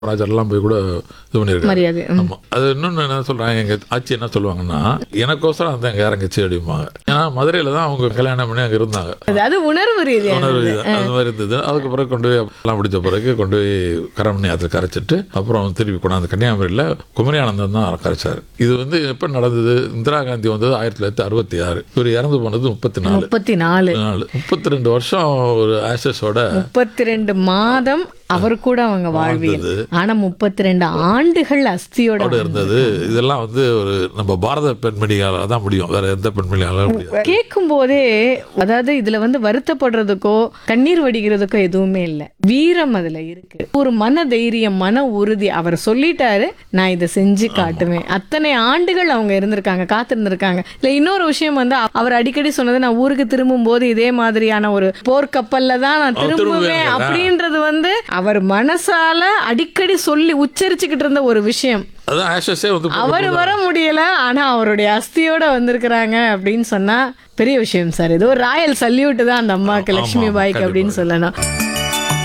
ராஜர்லாம் போய் கூட இது பண்ணியிருக்காரு மரியாதை ம். ஆமா அது இன்னொன்னு என்ன சொல்றாங்க எங்க ஆச்சி என்ன சொல்லுவாங்கன்னா எனக்கோசரம் அந்த எங்க இறங்கிச்சு அப்படிம்பாங்க ஏன்னா மதுரையில தான் அவங்க கல்யாணம் பண்ணி அங்க இருந்தாங்க அதாவது உணர்வு ரீதியாக உணர்வு இது. அது மாதிரி இருந்தது அதுக்கு பிறகு கொண்டு போய் எல்லாம் முடிச்ச பிறகு கொண்டு போய் கரமணி ஆற்றுல கரைச்சிட்டு அப்புறம் திருப்பி கொண்டாந்து கன்னியாகுமரியில் குமரியானந்தம் தான் கரைச்சாரு இது வந்து எப்ப நடந்தது இந்திரா காந்தி வந்தது ஆயிரத்தி தொள்ளாயிரத்தி அறுபத்தி ஆறு இவர் இறந்து போனது முப்பத்தி நாலு முப்பத்தி நாலு நாலு முப்பத்தி ரெண்டு வருஷம் ஒரு ஆஷஸோட முப்பத்தி ரெண்டு மாதம் அவர் கூட அவங்க வாழ்வியல் ஆனா முப்பத்தி ரெண்டு ஆண்டுகள் அஸ்தியோட கூட இருந்தது இதெல்லாம் வந்து ஒரு நம்ம பாரத பெண்மணியால தான் முடியும் வேற எந்த பெண்மணியால முடியாது கேட்கும் போதே அதாவது இதுல வந்து வருத்தப்படுறதுக்கோ கண்ணீர் வடிக்கிறதுக்கோ எதுவுமே இல்ல வீரம் அதுல இருக்கு ஒரு மன தைரியம் மன உறுதி அவர் சொல்லிட்டாரு நான் இதை செஞ்சு காட்டுவேன் அத்தனை ஆண்டுகள் அவங்க இருந்திருக்காங்க காத்திருந்திருக்காங்க இல்ல இன்னொரு விஷயம் வந்து அவர் அடிக்கடி சொன்னது நான் ஊருக்கு திரும்பும் போது இதே மாதிரியான ஒரு போர்க்கப்பல்ல தான் நான் திரும்புவேன் திரும்புவேன். அப்படின்றது வந்து அவர் மனசால அடிக்கடி சொல்லி உச்சரிச்சுக்கிட்டு இருந்த ஒரு விஷயம் அதான் ஆஷஸே வந்து அவர் வர முடியல ஆனா அவருடைய அஸ்தியோட வந்திருக்கிறாங்க அப்படின்னு சொன்னா பெரிய விஷயம் சார் இது ஒரு ராயல் சல்யூட் தான் அந்த அம்மாக்கு லட்சுமி பாய்க்கு அப்படின்னு சொல்லணும்